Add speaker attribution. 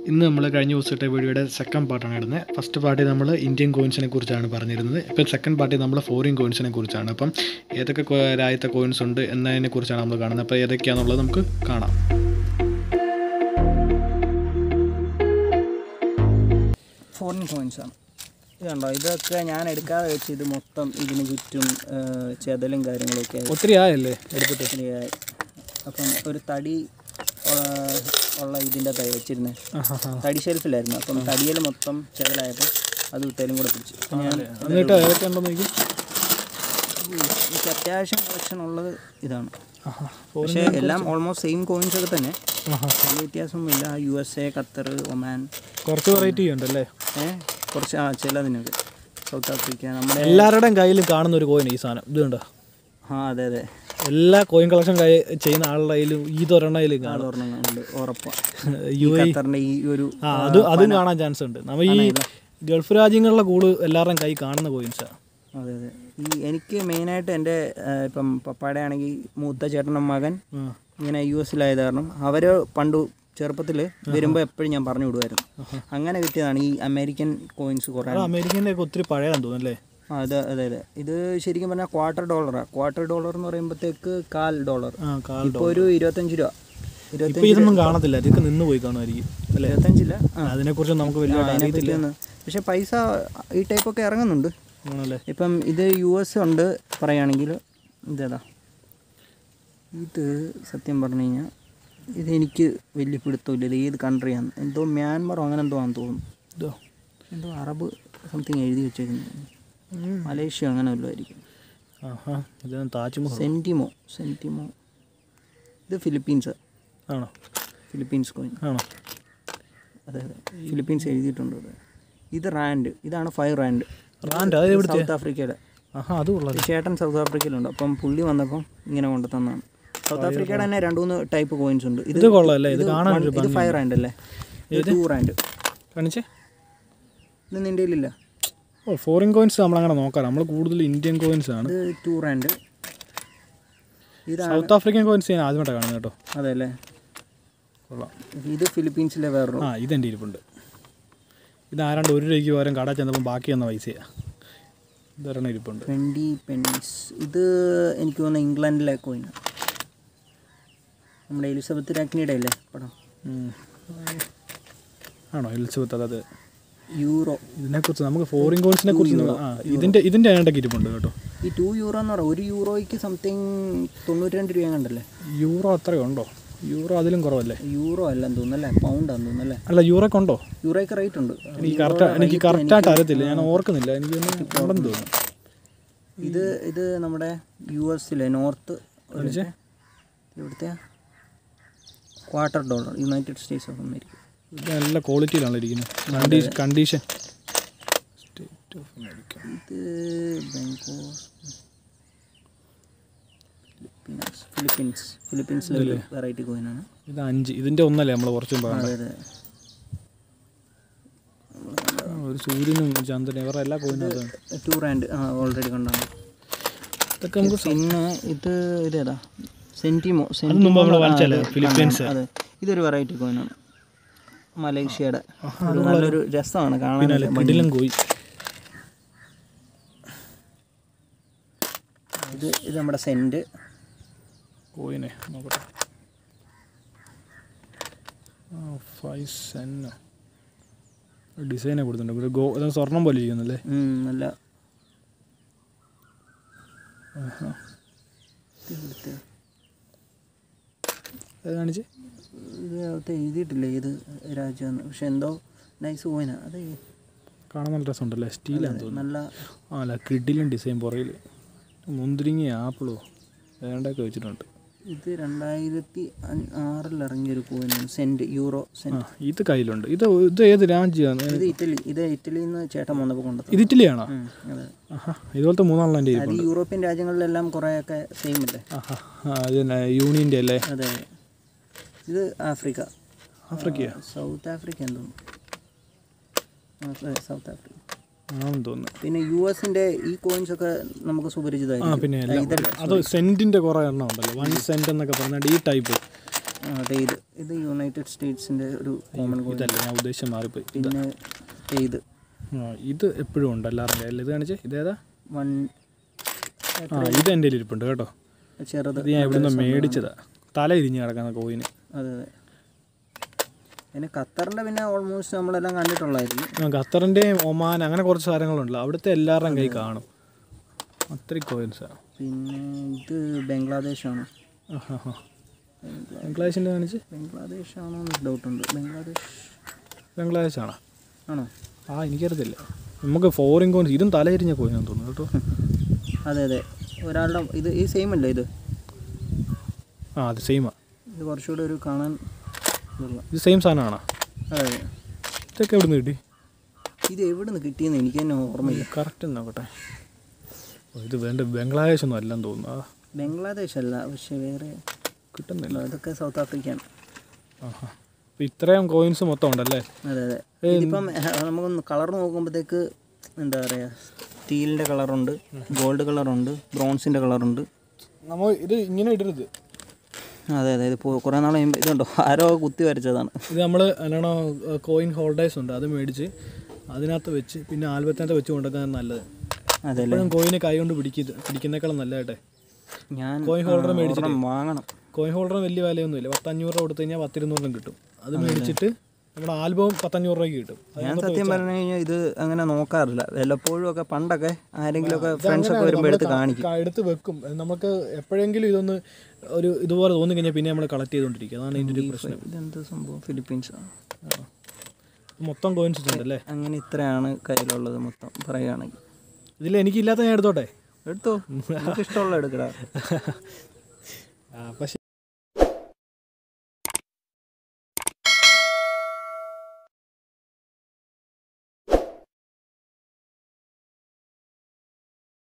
Speaker 1: ഇന്ന് നമ്മൾ കഴിഞ്ഞ ദിവസത്തെ വീഡിയോയുടെ സെക്കൻഡ് പാർട്ടാണ് ഇടുന്നത് ഫസ്റ്റ് പാർട്ടി നമ്മൾ ഇന്ത്യൻ കോയിൻസിനെ കുറിച്ചാണ് പറഞ്ഞിരുന്നത് ഇപ്പോൾ സെക്കൻഡ് പാർട്ടി നമ്മൾ ഫോറിൻ കോയിൻസിനെ കുറിച്ചാണ് അപ്പം ഏതൊക്കെ കോ- രാജ്യത്തെ കോയിൻസ് ഉണ്ട് എന്നതിനെ കുറിച്ചാണ് നമ്മൾ കാണുന്നത് അപ്പോൾ ഏതൊക്കെയാണെന്നുള്ളത് നമുക്ക് കാണാം
Speaker 2: ഫോറിൻ കോയിൻസാണ് ഇതുണ്ടോ ഇതൊക്കെ ഞാൻ എടുക്കാതെ വെച്ച് ഇത് മൊത്തം ഇതിന് ചുറ്റും ആ, ചെതലും കാര്യങ്ങളൊക്കെ ആയി
Speaker 1: ഒത്തിരി ആയല്ലേ എടുത്തിട്ട്
Speaker 2: ശരിയായി അപ്പം ഒരു തടി ആ, ഉള്ള ഇതിൻ്റെ തൈ വെച്ചിരുന്നത് തടി ഷെൽഫിലായിരുന്നു അപ്പം തടിയിൽ മൊത്തം ചെതലായപ്പോൾ അത് വിട്ടേലും കൂടെ പിടിച്ചു അപ്പം ഞാൻ
Speaker 1: എന്നിട്ട് ഏതൊക്കെയുണ്ടെന്ന് നോക്കി
Speaker 2: എനിക്ക് അത്യാവശ്യം കളക്ഷൻ ഉള്ളത് ഇതാണ് പക്ഷേ എല്ലാം ഓൾമോസ്റ്റ് സെയിം കോയിൻസ് ഒക്കെ തന്നെ വലിയ വ്യത്യാസമൊന്നുമില്ല U S A Qatar Oman
Speaker 1: കുറച്ച് വെറൈറ്റി ഉണ്ടല്ലേ
Speaker 2: ഏ കുറച്ച് ആ ചിലതിനൊക്കെ സൗത്ത് ആഫ്രിക്ക നമ്മുടെ
Speaker 1: എല്ലാവരുടെയും കയ്യിലും കാണുന്ന ഒരു കോയിൻ ഈ സാധനം ഇത് കണ്ടോ
Speaker 2: ആ അതെ അതെ
Speaker 1: എല്ലാ കോയിൻ കളക്ഷൻ ചെയ്യുന്ന ആളുടെ കയ്യിലും ഈ തൊരെണ്ണയിലും കാണും
Speaker 2: ഒരെണ്ണങ്ങളുണ്ട് ഉറപ്പാണ്
Speaker 1: യു എ
Speaker 2: ഖത്തറിൻ്റെ ഈ ഒരു
Speaker 1: ആ അത് അതും കാണാൻ ചാൻസ് ഉണ്ട് നമ്മൾ ഈ ഗൾഫ് രാജ്യങ്ങളിലെ കൂടുതൽ എല്ലാവരുടെയും കൈ കാണുന്ന കോയിൻസാണ്
Speaker 2: അതെ അതെ ഈ എനിക്ക് മെയിനായിട്ട് എൻ്റെ ആ, ഇപ്പം പപ്പായുടെ ആണെങ്കിൽ മൂത്ത ചേട്ടൻ്റെ മകൻ ഇങ്ങനെ യു എസിലായത് കാരണം അവർ പണ്ട് ചെറുപ്പത്തിൽ വരുമ്പോൾ എപ്പോഴും ഞാൻ പറഞ്ഞു വിടുമായിരുന്നു അങ്ങനെ കിട്ടിയതാണ് ഈ അമേരിക്കൻ കോയിൻസ് കുറേ
Speaker 1: അമേരിക്കൻ്റെ ഒക്കെ ഒത്തിരി പഴയതാന്ന് തോന്നുന്നല്ലേ
Speaker 2: ആ, അതെ അതെ അതെ ഇത് ശരിക്കും പറഞ്ഞാൽ ക്വാർട്ടർ ഡോളറാണ് ക്വാർട്ടർ ഡോളർ എന്ന് പറയുമ്പോഴത്തേക്ക് കാൽ ഡോളർ
Speaker 1: ആ കാൽ
Speaker 2: ഇപ്പോൾ ഒരു ഇരുപത്തഞ്ച് രൂപ
Speaker 1: ഇപ്പൊ
Speaker 2: ഇരുപത്തഞ്ച്
Speaker 1: ഇതൊന്നും കാണത്തില്ല ഇതൊക്കെ നിന്ന് പോയി കാണുമായിരിക്കും അല്ലേ
Speaker 2: ഇരുപത്തഞ്ചില്ല ആ
Speaker 1: അതിനെക്കുറിച്ച് നമുക്ക് വലിയ അറിയത്തില്ല
Speaker 2: അതിനെപ്പറ്റിയൊന്ന് പക്ഷെ പൈസ ഈ ടൈപ്പൊക്കെ ഇറങ്ങുന്നുണ്ട്
Speaker 1: ആണല്ലേ
Speaker 2: ഇപ്പം ഇത് യു എസ് ഉണ്ട് പറയുകയാണെങ്കിൽ ഇതേതാ ഇത് സത്യം പറഞ്ഞു കഴിഞ്ഞാൽ ഇത് എനിക്ക് വലിയ പിടുത്തമില്ല ഇത് ഏത് കൺട്രിയാണ് എന്തോ മ്യാൻമറോ അങ്ങനെ എന്തോ ആണെന്ന് തോന്നുന്നു
Speaker 1: ഇതോ
Speaker 2: എന്തോ അറബ് സംതിങ് എഴുതി വെച്ചേക്കുന്നു മലേഷ്യ അങ്ങനെ വല്ലതും ആയിരിക്കും
Speaker 1: ആഹാ ഇത് താജ്മഹൽ
Speaker 2: സെൻറ്റിമോ സെൻറ്റിമോ ഇത് ഫിലിപ്പീൻസ്
Speaker 1: ആണോ
Speaker 2: ഫിലിപ്പീൻസ് കോയിൻ
Speaker 1: ആണോ
Speaker 2: അതെ അതെ ഫിലിപ്പീൻസ് എഴുതിയിട്ടുണ്ട് ഇവിടെ ഇത് റാൻഡ് ഇതാണ് ഫൈവ് റാൻഡ്
Speaker 1: റാൻഡ് അത് എവിടുത്തെ
Speaker 2: സൗത്ത് ആഫ്രിക്കയുടെ
Speaker 1: ആഹാ അത് കൊള്ളാം
Speaker 2: ഈ ചേട്ടൻ സൗത്ത് ആഫ്രിക്കയിലുണ്ട് അപ്പം പുള്ളി വന്നപ്പം ഇങ്ങനെ കൊണ്ടു തന്നാണ് സൗത്ത് ആഫ്രിക്കയുടെ തന്നെ രണ്ട് മൂന്ന് ടൈപ്പ് കോയിൻസ് ഉണ്ട്
Speaker 1: ഇത് കൊള്ളാമല്ലേ ഇത് കാണാൻ
Speaker 2: one- ഇത് ഫൈവ് റാൻഡ് അല്ലേ ഇത് ടു റാൻഡ്
Speaker 1: കാണിച്ചേ
Speaker 2: ഇത് നിൻ്റെ കയ്യിലില്ല
Speaker 1: ഓ ഫോറിൻ കോയിൻസ് നമ്മളങ്ങനെ നോക്കാം നമ്മൾ കൂടുതൽ ഇന്ത്യൻ കോയിൻസ് ആണ്
Speaker 2: ഇത് ടു റാൻഡ് ഇതാണ്
Speaker 1: സൗത്ത് ആഫ്രിക്കൻ കോയിൻസ് ഞാൻ ആദ്യമായിട്ടാണ് കാണുന്നത് കേട്ടോ
Speaker 2: അതെ അല്ലേ
Speaker 1: കൊള്ളാം
Speaker 2: ഇത് ഫിലിപ്പീൻസിലെ വേറൊരു
Speaker 1: ആ ഇതെൻ്റെ ഇരിപ്പുണ്ട് ഇത് ആരാണ്ട് ഒരു രൂപയ്ക്ക് പകരം കട ചെന്നപ്പോൾ ബാക്കി വന്ന പൈസയാണ് ഇതൊരെണ്ണം ഇരിപ്പുണ്ട്
Speaker 2: ട്വൻറ്റി പെന്നീസ് ഇത് എനിക്ക് തോന്നുന്നു ഇംഗ്ലണ്ടിലെ കോയിനാണ് നമ്മുടെ എലിസബത്ത് രാജ്ഞിയുടെ അല്ലേ പടം
Speaker 1: ഉം. ആണോ എലിസബത്ത് അതായത്
Speaker 2: യൂറോ
Speaker 1: ഇതിനെക്കുറിച്ച് നമുക്ക് ഫോറിൻ കോയിൻസിനെ കുറിച്ച് ആ ഇതിൻ്റെ ഇതിൻ്റെ അതിനൊക്കെ ഇരിപ്പുണ്ട് കേട്ടോ
Speaker 2: ഈ ടു യൂറോ എന്ന് പറയാം ഒരു യൂറോയ്ക്ക് സംതിങ് തൊണ്ണൂറ്റി രണ്ട് രൂപ കണ്ടല്ലേ
Speaker 1: യൂറോ അത്രയുണ്ടോ യൂറോ അതിലും കുറവല്ലേ
Speaker 2: യൂറോ അല്ലെന്ന് തോന്നുന്നല്ലേ പൗണ്ടാന്ന് തോന്നുന്നല്ലേ
Speaker 1: അല്ല യൂറോക്ക് ഉണ്ടോ
Speaker 2: യൂറോയ്ക്ക് റേറ്റ് ഉണ്ട്
Speaker 1: എനിക്ക് കറക്റ്റ് എനിക്ക് കറക്റ്റായിട്ട് അറിയത്തില്ല ഞാൻ ഓർക്കുന്നില്ല എനിക്ക് തോന്നുന്നു ഉണ്ടെന്ന് തോന്നുന്നു
Speaker 2: ഇത് ഇത് നമ്മുടെ യു എസിലെ നോർത്ത്
Speaker 1: കാണിച്ചേ?
Speaker 2: ഇവിടുത്തെ quarter dollar United States of America
Speaker 1: ഇത് നല്ല ക്വാളിറ്റിയിലാണ് ഇരിക്കുന്നത് condition condition state of America
Speaker 2: ഇത് ബംഗോസ് ഫിലിപ്പീൻസ് ഫിലിപ്പീൻസ് ഫിലിപ്പീൻസിലെ ഒരു വെറൈറ്റി കോയിനാണ്
Speaker 1: ഇത് അഞ്ച് ഇതിൻ്റെ ഒന്നല്ലേ നമ്മൾ കുറച്ചും പറയാം
Speaker 2: അതെ അതെ
Speaker 1: ഒരു സൂര്യനും ചന്ദ്രനും ഇവരുടെ എല്ലാ കോയിനും
Speaker 2: ടു റാൻഡ് ആ ഓൾറെഡി കണ്ടാണ്
Speaker 1: ഇതൊക്കെ നമുക്ക്
Speaker 2: പിന്നെ ഇത് ഇതേതാ സെന്റിമോ
Speaker 1: അത് മുമ്പ് നമ്മൾ വായിച്ചല്ലേ ഫിലിപ്പീൻസ്
Speaker 2: അതെ ഇതൊരു വെറൈറ്റി കോയിനാണ് മലേഷ്യയുടെ ഒരു നല്ലൊരു രസമാണ് കാണാൻ
Speaker 1: കിടിലം കോയി
Speaker 2: ഇത് ഇത് നമ്മുടെ സെന്റ്
Speaker 1: കോയിനെ നോക്കട്ടെ ആ ഫൈവ് സെന്നോ ഡിസൈനെ കൊടുത്തിട്ടുണ്ട് ഒരു ഗോ ഇത് സ്വർണം പോലെ ഇരിക്കുന്നല്ലേ
Speaker 2: ഉം, നല്ല
Speaker 1: ആഹാ.
Speaker 2: ഇത് ഇവിടുത്തെ
Speaker 1: അത് കാണിച്ച്
Speaker 2: ഇത് അകത്ത് എഴുതിയിട്ടില്ല ഏത് രാജ്യമാണ് പക്ഷെ എന്തോ നൈസ് കോയിനാ അത്
Speaker 1: കാണാൻ നല്ല രസമുണ്ടല്ലേ സ്റ്റീലാന്ന് തോന്നുന്നു
Speaker 2: നല്ല
Speaker 1: ആ അല്ല കിഡിലും ഡിസൈൻ പുറകിൽ മുന്തിരിങ്ങ ആപ്പിളോ വേണ്ടൊക്കെ വെച്ചിട്ടുണ്ട്
Speaker 2: ഇത് രണ്ടായിരത്തി അഞ്ച് ആറിൽ ഇറങ്ങിയ ഒരു കോയിനാണ് സെന്റ് യൂറോ
Speaker 1: ആ
Speaker 2: സെന്റ്
Speaker 1: ഇത് കയ്യിലുണ്ട് ഇത് ഇത് ഏത് രാജ്യമാണ്
Speaker 2: ഇത് ഇറ്റലി ഇത് ഇറ്റലിയിൽ നിന്ന് ചേട്ടൻ വന്നപ്പോൾ കൊണ്ടു
Speaker 1: ഇത് ഇറ്റലിയാണോ
Speaker 2: അതെ
Speaker 1: ആഹാ ഇതുപോലത്തെ മൂന്നാളെ എൻ്റെ
Speaker 2: അത് ഈ യൂറോപ്യൻ രാജ്യങ്ങളിലെല്ലാം കുറേയൊക്കെ സെയിം അല്ലേ
Speaker 1: ആഹാ ആ അത് തന്നെ യൂണിയൻ്റെ അല്ലേ
Speaker 2: അതെ ഇത് ആഫ്രിക്ക
Speaker 1: ആഫ്രിക്കയോ
Speaker 2: സൗത്ത് ആഫ്രിക്ക എന്തോ അതെ സൗത്ത് ആഫ്രിക്ക
Speaker 1: ആണെന്ന് തോന്നുന്നു
Speaker 2: പിന്നെ യു എസിന്റെ ഈ കോയിൻസ് ഒക്കെ നമുക്ക്
Speaker 1: ആ
Speaker 2: സുപരിചിതമായിരിക്കും
Speaker 1: പിന്നെ
Speaker 2: ആ,
Speaker 1: എല്ലാം
Speaker 2: ഇതല്ല
Speaker 1: അത് സെൻറ്റിൻ്റെ കുറേ എണ്ണം ഉണ്ടല്ലോ വൺ സെൻറ്റ് എന്നൊക്കെ പറഞ്ഞാൽ ഈ ടൈപ്പ്
Speaker 2: അതെ ഇത് ഇത് യുണൈറ്റഡ് സ്റ്റേറ്റ്സിൻ്റെ ഒരു കോമൺ കോയിൻ
Speaker 1: ഇതല്ല ഞാൻ ഉദ്ദേശം മാറിപ്പോയി
Speaker 2: പിന്നെ ഇത്
Speaker 1: ആ, ഇത് എപ്പോഴും ഉണ്ട് എല്ലാവരുടെ അല്ല ഇത് കാണിച്ചേ ഇതേതാ
Speaker 2: വൺ
Speaker 1: ആ ഇത് എൻ്റെ കയ്യിൽ ഇരിപ്പുണ്ട് കേട്ടോ
Speaker 2: ചെറുത്
Speaker 1: ഇത് ഞാൻ ഇവിടുന്ന് മേടിച്ചതാ തല ഇരിഞ്ഞ് കിടക്കുന്ന കോയിന്
Speaker 2: അതെ അതെ പിന്നെ ഖത്തറിൻ്റെ പിന്നെ ഓൾമോസ്റ്റ് നമ്മളെല്ലാം കണ്ടിട്ടുള്ളതായിരിക്കും
Speaker 1: ആ, ഖത്തറിൻ്റെയും ഒമാൻ അങ്ങനെ കുറച്ച് സാധനങ്ങളുണ്ടല്ലോ അവിടുത്തെ എല്ലാവരുടെയും കൈ കാണും അത്രയും കോയിൻസാണ്
Speaker 2: പിന്നെ ഇത് ബംഗ്ലാദേശാണ്
Speaker 1: ബംഗ്ലാദേശിൻ്റെ കാണിച്ച്
Speaker 2: ബംഗ്ലാദേശ് ആണോ എന്ന് ഡൗട്ടുണ്ട് ബംഗ്ലാദേശ്
Speaker 1: ബംഗ്ലാദേശാണോ
Speaker 2: ആണോ
Speaker 1: ആ എനിക്കറിയത്തില്ല നമുക്ക് ഫോറിൻ കോയിൻസ് ഇതും തലയിരിഞ്ഞ കോയിനാന്ന് തോന്നുന്നു കേട്ടോ
Speaker 2: അതെ അതെ ഒരാളുടെ ഇത് ഈ സെയിം അല്ലേ ഇത്
Speaker 1: ആ അത് സെയിമാ
Speaker 2: ഇത് കുറച്ചുകൂടെ ഒരു കാണാൻ ഇതുള്ള
Speaker 1: ഇത് സെയിം സാധനമാണോ
Speaker 2: അതെ അതെ
Speaker 1: ഇതൊക്കെ എവിടെ നിന്ന് കിട്ടി
Speaker 2: ഇത് എവിടെ നിന്ന് കിട്ടിയെന്ന് എനിക്ക് തന്നെ ഓർമ്മയില്ല
Speaker 1: കറക്റ്റ് നോക്കട്ടെ ഓ, ഇത് വേണ്ട ബംഗ്ലാദേശ് ഒന്നും അല്ലെന്ന് തോന്നുന്നു ആ
Speaker 2: ബംഗ്ലാദേശ് അല്ല പക്ഷെ വേറെ
Speaker 1: കിട്ടുന്നില്ല
Speaker 2: അതൊക്കെ സൗത്ത് ആഫ്രിക്കയാണ്
Speaker 1: ആഹാ അപ്പോൾ ഇത്രയും കോയിൻസ് മൊത്തം ഉണ്ടല്ലേ
Speaker 2: അതെ അതെ ഇതിപ്പം ഏഹ്, നമുക്കൊന്ന് കളർ നോക്കുമ്പോഴത്തേക്ക് എന്താ പറയുക സ്റ്റീലിൻ്റെ കളറുണ്ട് ഗോൾഡ് കളറുണ്ട് ബ്രോൺസിൻ്റെ കളറുണ്ട്
Speaker 1: നമ്മൾ ഇത് ഇങ്ങനെ ഇടരുത്
Speaker 2: അതെ അതെ ഇത് കുറേ നാൾ കഴിയുമ്പോൾ ഇതുണ്ടോ ആരോ കുത്തി വരച്ചതാണ്
Speaker 1: ഇത് നമ്മൾ എന്നാണോ കോയിൻ ഹോൾഡേഴ്സ് ഉണ്ട് അത് മേടിച്ച് അതിനകത്ത് വെച്ച് പിന്നെ ആൽബത്തിനകത്ത് വെച്ച് കൊണ്ടുവക്കാൻ നല്ലത്
Speaker 2: അതെ അല്ലേ
Speaker 1: എപ്പോഴും കോയിന് കൈ കൊണ്ട് പിടിക്കുന്ന പിടിക്കുന്നേക്കാളും നല്ലതായിട്ടെ
Speaker 2: ഞാൻ
Speaker 1: കോയിൻ ഹോൾഡർ
Speaker 2: ആ,
Speaker 1: മേടിച്ചിട്ട്
Speaker 2: ഒരെണ്ണം വാങ്ങണം
Speaker 1: കോയിൻ ഹോൾഡർ വലിയ വിലയൊന്നുമില്ല പത്തഞ്ഞൂറ് രൂപ കൊടുത്തു കഴിഞ്ഞാൽ പത്തിരുന്നൂറിനും കിട്ടും അത് മേടിച്ചിട്ട് നമ്മുടെ ആൽബവും പത്തഞ്ഞൂറ് രൂപയ്ക്ക് കിട്ടും
Speaker 2: ഞാൻ സത്യം പറഞ്ഞു കഴിഞ്ഞാൽ ഇത് അങ്ങനെ നോക്കാറില്ല വല്ലപ്പോഴും ഒക്കെ പണ്ടൊക്കെ ആരെങ്കിലും ഒക്കെ ഫ്രണ്ട്സ് ഒക്കെ വരുമ്പോൾ എടുത്ത് കാണിക്കും
Speaker 1: ക- എടുത്ത് വെക്കും നമുക്ക് എപ്പോഴെങ്കിലും ഇതൊന്ന് ഒരു ഇതുപോലെ തോന്നി കഴിഞ്ഞാൽ പിന്നെ നമ്മൾ കളക്ട് ചെയ്തുകൊണ്ടിരിക്കും അതാണ് ഇതിൻ്റെ ഒരു പ്രശ്നം
Speaker 2: ഇതെന്ത് സംഭവം ഫിലിപ്പീൻസ്
Speaker 1: ആ. മൊത്തം കോയിൻസ് ഉണ്ടല്ലേ
Speaker 2: അങ്ങനെ ഇത്രയാണ് കയ്യിലുള്ളത് മൊത്തം പറയുകയാണെങ്കിൽ
Speaker 1: ഇതിൽ എനിക്കില്ലാത്ത ഞാൻ എടുത്തോട്ടെ
Speaker 2: എടുത്തോ നമുക്ക് ഇഷ്ടമുള്ള എടുക്കടാ
Speaker 1: ആ, പക്ഷേ